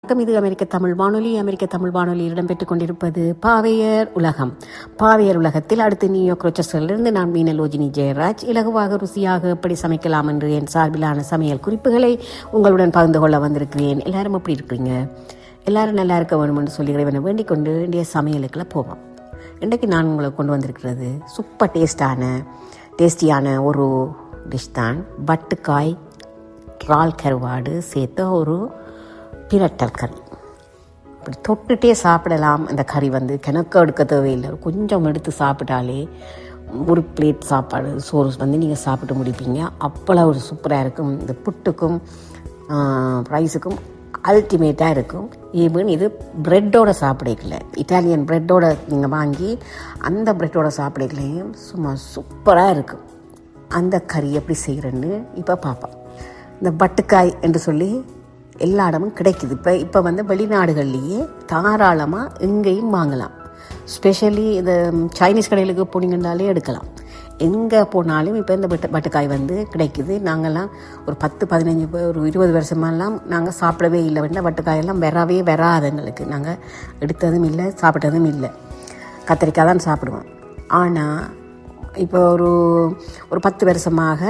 வணக்கம் இது அமெரிக்க தமிழ் வானொலி அமெரிக்க தமிழ் வானொலியில் இடம்பெற்றுக் கொண்டிருப்பது பாவையர் உலகம் பாவையர் உலகத்தில் அடுத்து நியூயார்க் ரோச்சஸ்டரிலிருந்து நான் மீனலோஜினி ஜெயராஜ் இலகுவாக ருசியாக எப்படி சமைக்கலாம் என்று என் சார்பிலான சமையல் குறிப்புகளை உங்களுடன் பகிர்ந்து கொள்ள வந்திருக்கிறேன் எல்லாரும் எப்படி இருக்கிறீங்க எல்லாரும் நல்லா இருக்க வேணும்னு சொல்லி இறைவனை வேண்டிக் கொண்டு வேண்டிய சமையலுக்குள்ள போவோம் இன்றைக்கு நான் உங்களுக்கு கொண்டு வந்திருக்கிறது சூப்பர் டேஸ்டான டேஸ்டியான ஒரு டிஷ் தான் பட்டுக்காய் இறால் கருவாடு சேர்த்த ஒரு பிரட்டல் கறி இப்படி தொட்டுட்டே சாப்பிடலாம் இந்த கறி வந்து கிணக்கு எடுக்க தேவையில்லை கொஞ்சம் எடுத்து சாப்பிட்டாலே ஒரு பிளேட் சாப்பாடு சோறு வந்து நீங்கள் சாப்பிட்டு முடிப்பீங்க அவ்வளோ ஒரு சூப்பராக இருக்கும் இந்த புட்டுக்கும் ரைஸுக்கும் அல்டிமேட்டாக இருக்கும் ஈவன் இது ப்ரெட்டோட சாப்பிடக்கல இட்டாலியன் ப்ரெட்டோட நீங்கள் வாங்கி அந்த ப்ரெட்டோட சாப்பிடக்கலையும் சும்மா சூப்பராக இருக்கும் அந்த கறி எப்படி செய்கிறேன்னு இப்போ பார்ப்போம் இந்த பட்டுக்காய் என்று சொல்லி எல்லா இடமும் கிடைக்குது இப்போ இப்போ வந்து வெளிநாடுகள்லேயே தாராளமாக எங்கேயும் வாங்கலாம் ஸ்பெஷலி இந்த சைனீஸ் கடைகளுக்கு போனீங்கன்னாலே எடுக்கலாம் எங்கே போனாலும் இப்போ இந்த பட்டு பட்டுக்காய் வந்து கிடைக்குது நாங்கள்லாம் ஒரு பத்து பதினஞ்சு பே- ஒரு இருபது வருஷமெல்லாம் நாங்கள் சாப்பிடவே இல்லை வேண்டாம் பட்டுக்காயெல்லாம் வரவே வராது எங்களுக்கு நாங்கள் எடுத்ததும் இல்லை சாப்பிட்டதும் இல்லை கத்திரிக்காய் தான் சாப்பிடுவோம் ஆனால் இப்போ ஒரு ஒரு பத்து வருஷமாக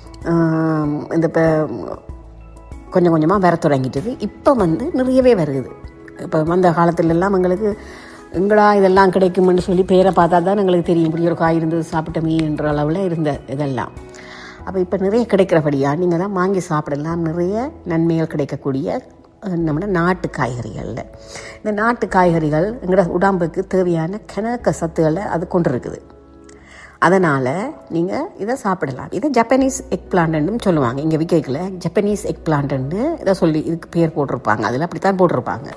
ஆம், இந்த இப்போ கொஞ்சம் கொஞ்சமாக வர தொடங்கிட்டது இப்போ வந்து நிறையவே வருது இப்போ வந்த காலத்துல எல்லாம் எங்களுக்கு எங்கடா இதெல்லாம் கிடைக்கும்னு சொல்லி பேரை பார்த்தா தான் எங்களுக்கு தெரியும் இப்படி ஒரு காய் இருந்தது சாப்பிட்டோமே என்ற அளவில் இருந்த இதெல்லாம் அப்போ இப்போ நிறைய கிடைக்கிறபடியா நீங்கள் தான் வாங்கி சாப்பிடலாம் நிறைய நன்மைகள் கிடைக்கக்கூடிய அஹ், நம்ம நாட்டு காய்கறிகளில் இந்த நாட்டு காய்கறிகள் எங்களோட உடம்புக்கு தேவையான கிணக்க சத்துக்களை அது கொண்டு இருக்குது அதனால் நீங்கள் இதை சாப்பிடலாம் இதை ஜப்பனீஸ் எக் பிளான்ட்னு சொல்லுவாங்க இங்கே விற்கல ஜப்பனீஸ் எக் பிளான்ட்னு இதை சொல்லி இதுக்கு பேர் போட்டிருப்பாங்க அதில் அப்படித்தான் போட்டிருப்பாங்க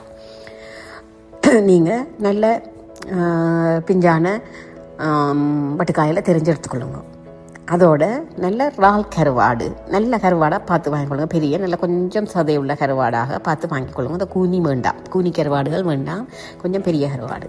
நீங்கள் நல்ல ஆஹ், பிஞ்சான பட்டுக்காயில் தெரிஞ்சு எடுத்துக்கொள்ளுங்க அதோட நல்ல இறால் கருவாடு நல்ல கருவாடாக பார்த்து வாங்கிக்கொள்ளுங்க பெரிய நல்ல கொஞ்சம் சதையுள்ள கருவாடாக பார்த்து வாங்கிக்கொள்ளுங்க அந்த கூனி வேண்டாம் கூனி கருவாடுகள் வேண்டாம் கொஞ்சம் பெரிய கருவாடு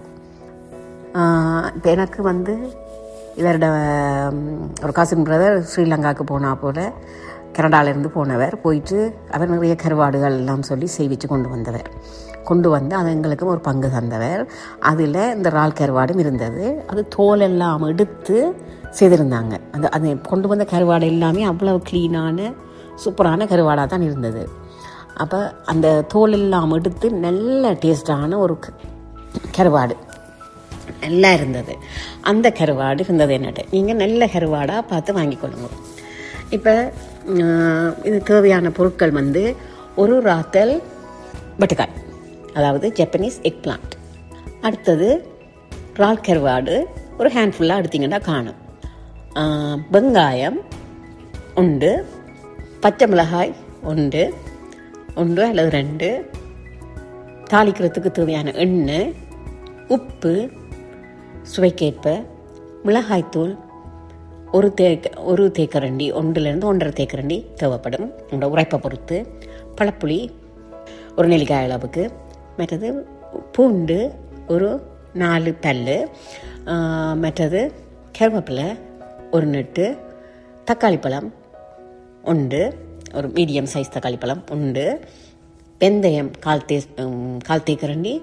இப்போ எனக்கு வந்து இவரோட ம், ஒரு கசின் பிரதர் ஸ்ரீலங்காவுக்கு போனா போல கனடாலேருந்து போனவர் போயிட்டு அவர் நிறைய கருவாடுகள் எல்லாம் சொல்லி செய்விச்சு கொண்டு வந்தவர் கொண்டு வந்து அது எங்களுக்கும் ஒரு பங்கு தந்தவர் அதில் இந்த இறால் கருவாடும் இருந்தது அது தோல் எல்லாம் எடுத்து செய்திருந்தாங்க அந்த அது கொண்டு வந்த கருவாடு எல்லாமே அவ்வளவு க்ளீனான சூப்பரான கருவாடாக தான் இருந்தது அப்போ அந்த தோல் எல்லாம் எடுத்து நல்ல டேஸ்டான ஒரு க- கருவாடு நல்லா இருந்தது அந்த கருவாடு இருந்தது என்னட்டு நீங்கள் நல்ல கருவாடாக பார்த்து வாங்கிக்கொள்ளுங்க இப்போ இது தேவையான பொருட்கள் வந்து ஒரு ராத்தல் பட்டுக்காய் அதாவது ஜப்பனீஸ் எக் பிளான்ட் அடுத்தது இறால் கருவாடு ஒரு ஹேண்ட்ஃபுல்லாக எடுத்தீங்கன்னா காணும் ஆ, வெங்காயம் உண்டு பச்சை மிளகாய் உண்டு ஒன்று அல்லது ரெண்டு தாளிக்கிறதுக்கு தேவையான எண்ணெய் உப்பு சுவைக்கேற்ப மிளகாய்த்தூள் ஒரு தேக்க ஒரு தேக்கரண்டி ஒன்றுலேருந்து ஒன்றரை தேக்கரண்டி தேவைப்படும் உங்களோட உரைப்பை பொறுத்து பழப்புளி ஒரு நெல்லிக்காய் அளவுக்கு மற்றது பூண்டு ஒரு நாலு பல் மற்றது கருவேப்பிலை ஒரு நெட்டு தக்காளி பழம் உண்டு ஒரு மீடியம் சைஸ் தக்காளி பழம் உண்டு வெந்தயம் கால் தே உம், கால் தேக்கரண்டி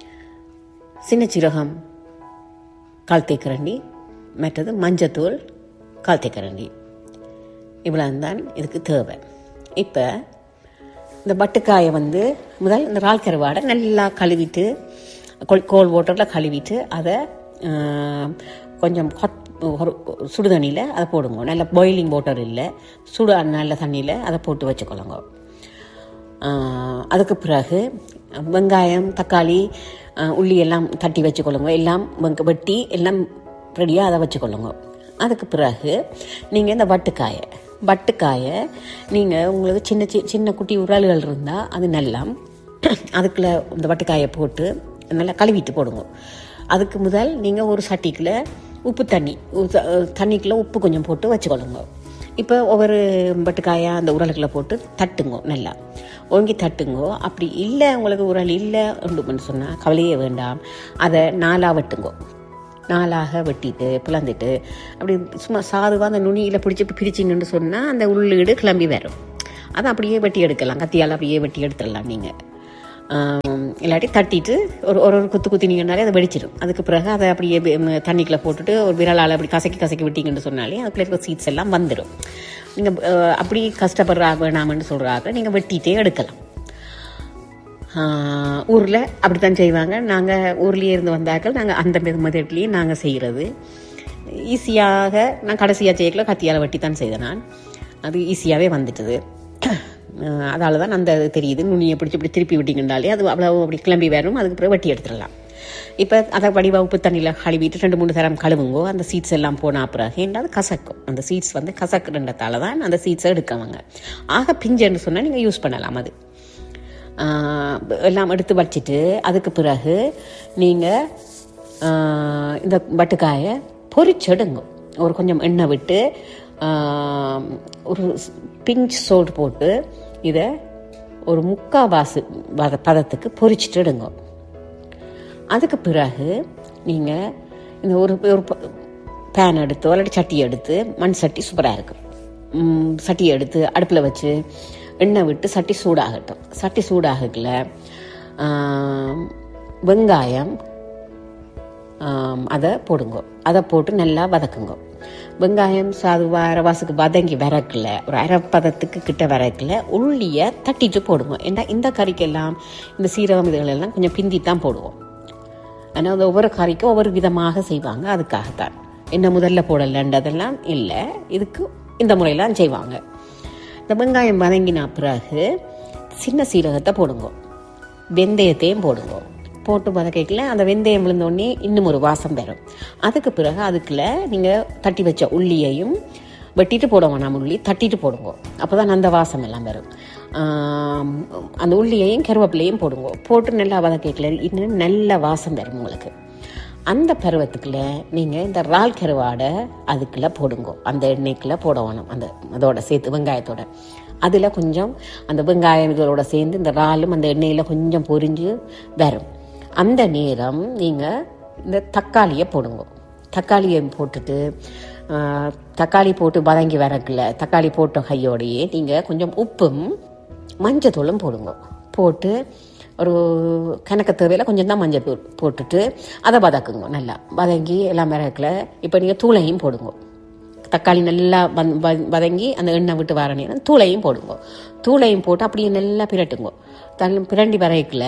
சின்ன சீரகம் கால் தேக்கரண்டி மற்றது மஞ்சத்தூள் கால் தேக்கரண்டி இவ்வளோ தான் இதுக்கு தேவை இப்போ இந்த பட்டுக்காயை வந்து முதல் இந்த இறால் கருவாடை நல்லா கழுவிட்டு கோல் கோல் வாட்டரில் கழுவிட்டு அதை ஆஹ், கொஞ்சம் ஹாட் ஒரு சுடுதண்ணியில் அதை போடுங்க நல்ல பாயிலிங் வாட்டர் இல்லை சுடு நல்ல தண்ணியில் அதை போட்டு வச்சுக்கொள்ளுங்க ஆஹ், அதுக்கு பிறகு வெங்காயம் தக்காளி ஆஹ், உள்ளி எல்லாம் தட்டி வச்சுக்கொள்ளுங்க எல்லாம் வெங்க- வெட்டி எல்லாம் ரெடியாக அதை வச்சுக்கொள்ளுங்க அதுக்கு பிறகு நீங்கள் இந்த வட்டுக்காயை வட்டுக்காயை நீங்கள் உங்களுக்கு சின்ன சி- சின்ன குட்டி உரல்கள் இருந்தால் அது நல்லா அதுக்குள்ளே இந்த வட்டுக்காயை போட்டு நல்லா கழுவிட்டு போடுங்க அதுக்கு முதல் நீங்கள் ஒரு சட்டிக்குள்ள உப்பு தண்ணி ஊத்த- தண்ணிக்குள்ளே உப்பு கொஞ்சம் போட்டு வச்சுக்கொள்ளுங்க இப்போ ஒவ்வொரு பட்டுக்காயா அந்த உரலுக்குள்ள போட்டு தட்டுங்கோ நல்லா ஓங்கி தட்டுங்கோ அப்படி இல்லை உங்களுக்கு உரல் இல்லை உண்டுன்னு சொன்னால் கவலையே வேண்டாம் அதை நாலாக வெட்டுங்கோ நாலாக வெட்டிட்டு பிளந்துட்டு அப்படி சும்மா சாதுவாக அந்த நுனியில் பிடிச்சி பிரிச்சிங்கன்னு சொன்னால் அந்த உள்ளீடு கிளம்பி வரும் அதை அப்படியே வெட்டி எடுக்கலாம் கத்தியால் அப்படியே வெட்டி எடுத்துடலாம் நீங்கள் ஆம், இல்லாட்டி தட்டிட்டு ஒரு ஒரு ஒரு குத்து குத்தினீங்கன்னாலே அது வெடிச்சிடும் அதுக்கு பிறகு அதை அப்படியே வெ- ம், தண்ணிக்குள்ள போட்டுட்டு ஒரு விரலால் அப்படி கசக்கி கசக்கி விட்டீங்கன்னு சொன்னாலே அதுக்குள்ள இருக்க சீட்ஸ் எல்லாம் வந்துடும் நீங்கள் அப்படி கஷ்டப்படுறாங்க வேணாமன்னு சொல்கிறாங்க நீங்கள் வெட்டிட்டே எடுக்கலாம் ஊரில் அப்படித்தான் செய்வாங்க நாங்கள் ஊர்லேயே இருந்து வந்தாக்கள் நாங்கள் அந்த மெதட்லேயே நாங்கள் செய்கிறது ஈஸியாக நான் கடைசியாக செய்யல கத்தியால் வெட்டி தான் செய்தேன் நான் அது ஈஸியாகவே வந்துட்டுது அதால தான் அந்த இது தெரியுது நுனியை பிடிச்சி இப்படி திருப்பி விட்டிங்கனாலே அது அவ்வளோ அப்படி கிளம்பி வரும் அதுக்கு பிறகு வெட்டி எடுத்துடலாம் இப்போ அதை வடிவா உப்பு தண்ணியில் கழுவிட்டு ரெண்டு மூணு தரம் கழுவுங்கோ அந்த சீட்ஸ் எல்லாம் போனா பிறகு என்ன அது கசக்கும் அந்த சீட்ஸ் வந்து கசக்குன்றதால தான் அந்த சீட்ஸை எடுக்கவங்க ஆக பிஞ்சுன்னு சொன்னால் நீங்கள் யூஸ் பண்ணலாம் அது ஆஹ் எல்லாம் எடுத்து வச்சுட்டு அதுக்கு பிறகு நீங்கள் இந்த வட்டுக்காயை பொரிச்செடுங்க ஒரு கொஞ்சம் எண்ணெய் விட்டு ஆஹ் ஒரு பிஞ்ச் சோல்ட் போட்டு இதை ஒரு முக்காவாசி பத பதத்துக்கு பொரிச்சிட்டு எடுங்க அதுக்கு பிறகு நீங்கள் இந்த ஒரு ஒரு பேன் எடுத்து இல்லாட்டி சட்டி எடுத்து மண் சட்டி சூப்பராக இருக்கும் ம், சட்டி எடுத்து அடுப்பில் வச்சு எண்ணெய் விட்டு சட்டி சூடாகட்டும் சட்டி சூடாகல ஆம், வெங்காயம் ஆம், அதை போடுங்க அதை போட்டு நல்லா வதக்குங்க வெங்காயம் சாது அரவாசுக்கு வதங்கி வரக்கல ஒரு அரைப்பதத்துக்கு கிட்ட வரக்கல உள்ளியை தட்டிட்டு போடுங்க ஏன்னா இந்த கறிக்கெல்லாம் இந்த சீரகம் இதுகளெல்லாம் கொஞ்சம் பிந்தி தான் போடுவோம் ஆனால் அது ஒவ்வொரு கறிக்கும் ஒவ்வொரு விதமாக செய்வாங்க அதுக்காகத்தான் என்ன முதல்ல போடலன்றதெல்லாம் இல்லை இதுக்கு இந்த முறையெல்லாம் செய்வாங்க இந்த வெங்காயம் வதங்கின பிறகு சின்ன சீரகத்தை போடுங்க வெந்தயத்தையும் போடுங்க போட்டு வதக்கிக்கல அந்த வெந்தயம் விழுந்தோடனே இன்னும் ஒரு வாசம் வரும் அதுக்கு பிறகு அதுக்குள்ள நீங்கள் தட்டி வச்ச உள்ளியையும் வெட்டிட்டு போட வேணாம் உள்ளி தட்டிட்டு போடுங்க அப்போ தான் அந்த வாசம் எல்லாம் வரும் ஆம், அந்த உள்ளியையும் கருவேப்பிலையும் போடுங்க போட்டு நல்லா வதக்கிக்கல இன்னும் நல்ல வாசம் வரும் உங்களுக்கு அந்த பருவத்துக்குள்ள நீங்கள் இந்த இறால் கருவாடை அதுக்குள்ள போடுங்க அந்த எண்ணெய்க்குள்ள போட வேணும் அந்த அதோட சேர்த்து வெங்காயத்தோட அதில் கொஞ்சம் அந்த வெங்காயம் இதோட சேர்ந்து இந்த இறாலும் அந்த எண்ணெயில் கொஞ்சம் பொரிஞ்சு வரும் அந்த நேரம் நீங்கள் இந்த தக்காளியை போடுங்க தக்காளியை போட்டுட்டு ஆ, தக்காளி போட்டு வதங்கி வரக்குள்ள தக்காளி போட்ட கையோடையே நீங்கள் கொஞ்சம் உப்பும் மஞ்சத்தூளும் போடுங்க போட்டு ஒரு கணக்கு தேவையில் கொஞ்சம் தான் மஞ்சள் தூள் போட்டுட்டு அதை வதக்குங்க நல்லா வதங்கி எல்லாம் மிளகுல இப்போ நீங்கள் தூளையும் போடுங்க தக்காளி நல்லா வந் வ- வதங்கி அந்த எண்ணெய் விட்டு வர நேரம் தூளையும் போடுங்க தூளையும் போட்டு அப்படியே நல்லா பிரட்டுங்க தண்ணி பிரண்டி வரைக்கல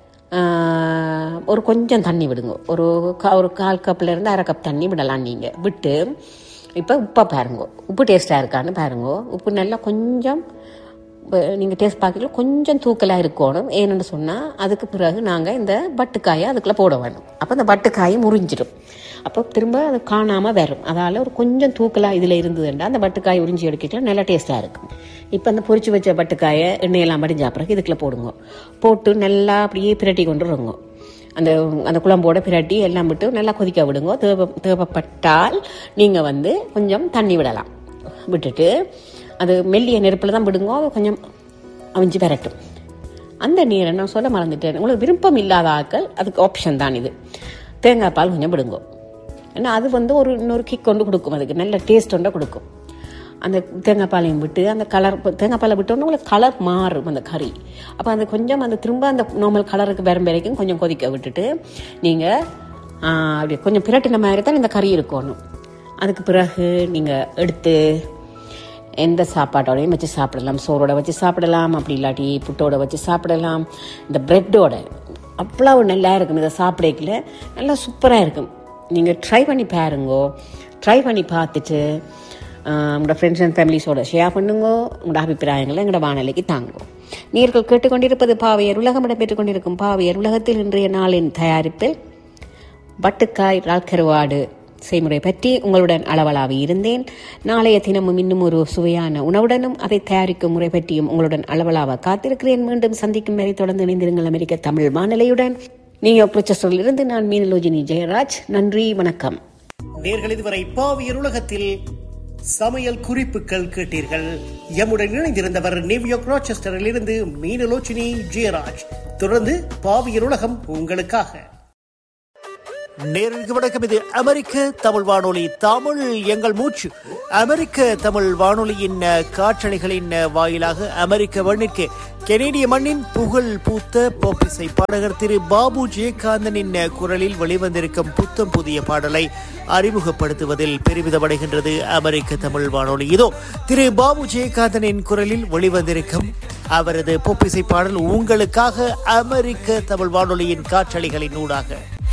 ஒரு கொஞ்சம் தண்ணி விடுங்க ஒரு கா ஒரு கால் கப்பில் இருந்து அரை கப் தண்ணி விடலாம் நீங்கள் விட்டு இப்போ உப்பை பாருங்க உப்பு டேஸ்ட்டாக இருக்கான்னு பாருங்க உப்பு நல்லா கொஞ்சம் நீங்கள் டேஸ்ட் பார்க்கல கொஞ்சம் தூக்கலாக இருக்கணும் ஏன்னு சொன்னால் அதுக்கு பிறகு நாங்கள் இந்த வட்டுக்காயை அதுக்குள்ளே போட வேணும் அப்போ இந்த வட்டுக்காய் முறிஞ்சிடும் அப்போ திரும்ப அது காணாமல் வரும் அதால் ஒரு கொஞ்சம் தூக்கலாக இதில் இருந்ததுண்டா அந்த வட்டுக்காய் உறிஞ்சி எடுக்கிட்டு நல்லா டேஸ்ட்டாக இருக்கும் இப்போ அந்த பொரிச்சு வச்ச வட்டுக்காயை எண்ணெயெல்லாம் படிஞ்ச பிறகு இதுக்குள்ளே போடுங்க போட்டு நல்லா அப்படியே பிரட்டி கொண்டு வருங்க அந்த அந்த குழம்போட பிரட்டி எல்லாம் விட்டு நல்லா கொதிக்க விடுங்க தேவை தேவைப்பட்டால் நீங்கள் வந்து கொஞ்சம் தண்ணி விடலாம் விட்டுட்டு அது மெல்லிய நெருப்பில் தான் விடுங்க அது கொஞ்சம் அவிஞ்சு பெறட்டும் அந்த நீரை நான் சொல்ல மறந்துட்டேன் உங்களுக்கு விருப்பம் இல்லாத ஆட்கள் அதுக்கு ஆப்ஷன் தான் இது தேங்காய் பால் கொஞ்சம் விடுங்க ஏன்னா அது வந்து ஒரு இன்னொரு கிக் கொண்டு கொடுக்கும் அதுக்கு நல்ல டேஸ்ட் ஒன்றை கொடுக்கும் அந்த தேங்காய் பாலையும் விட்டு அந்த கலர் தேங்காய் பாலை விட்டோன்னா உங்களுக்கு கலர் மாறும் அந்த கறி அப்போ அந்த கொஞ்சம் அந்த திரும்ப அந்த நார்மல் கலருக்கு வரும் வரைக்கும் கொஞ்சம் கொதிக்க விட்டுட்டு நீங்கள் அப்படி கொஞ்சம் பிரட்டின மாதிரி தான் இந்த கறி இருக்கணும் அதுக்கு பிறகு நீங்கள் எடுத்து எந்த சாப்பாட்டோடையும் வச்சு சாப்பிடலாம் சோறோட வச்சு சாப்பிடலாம் அப்படி இல்லாட்டி புட்டோட வச்சு சாப்பிடலாம் இந்த பிரெட்டோட அவ்வளவு நல்லா இருக்கும் இதை சாப்பிடக்கல நல்லா சூப்பராக இருக்கும் நீங்கள் ட்ரை பண்ணி பாருங்கோ ட்ரை பண்ணி பார்த்துட்டு ஆஹ், உங்களோட ஃப்ரெண்ட்ஸ் அண்ட் ஃபேமிலிஸோட ஷேர் பண்ணுங்கோ உங்களோட அபிப்பிராயங்களை எங்களோட வானொலிக்கு தாங்கோ நீர்கள் கேட்டுக்கொண்டிருப்பது பாவையர் உலகம் இடம்பெற்றுக் கொண்டிருக்கும் பாவையர் உலகத்தில் இன்றைய நாளின் தயாரிப்பில் வட்டுக்காய் ரால்கருவாடு செய்முறை பற்றி உங்களுடன் அளவலாவி இருந்தேன் நாளைய தினமும் இன்னும் ஒரு சுவையான உணவுடனும் அதை தயாரிக்கும் முறை பற்றியும் உங்களுடன் அளவலாவ காத்திருக்கிறேன் மீண்டும் சந்திக்கும் வரை தொடர்ந்து இணைந்திருங்கள் அமெரிக்க தமிழ் வானிலையுடன் நியூயார்க் ப்ரொச்சஸ்டரில் இருந்து நான் மீனலோஜினி ஜெயராஜ் நன்றி வணக்கம் நேர்கள் இதுவரை பாவியர் உலகத்தில் சமையல் குறிப்புகள் கேட்டீர்கள் எம்முடன் இணைந்திருந்தவர் நியூயார்க் ராச்செஸ்டரில் இருந்து மீனலோச்சினி ஜெயராஜ் தொடர்ந்து பாவியர் உலகம் உங்களுக்காக நேரடிக்கு வணக்கம் இது அமெரிக்க தமிழ் வானொலி தமிழ் எங்கள் மூச்சு அமெரிக்க தமிழ் வானொலியின் அஹ், காற்றலைகளின் அஹ், வாயிலாக அமெரிக்க மண்ணிற்கு கெனேடிய மண்ணின் புகழ் பூத்த போப்பிசை பாடகர் திரு பாபு ஜெயகாந்தனின் அஹ், குரலில் வெளிவந்திருக்கும் புத்தம் புதிய பாடலை அறிமுகப்படுத்துவதில் பெருமிதமடைகின்றது அமெரிக்க தமிழ் வானொலி இதோ திரு பாபு ஜெயகாந்தனின் குரலில் வெளிவந்திருக்கும் அவரது பொப்பிசை பாடல் உங்களுக்காக அமெரிக்க தமிழ் வானொலியின் காற்றலைகளின் ஊடாக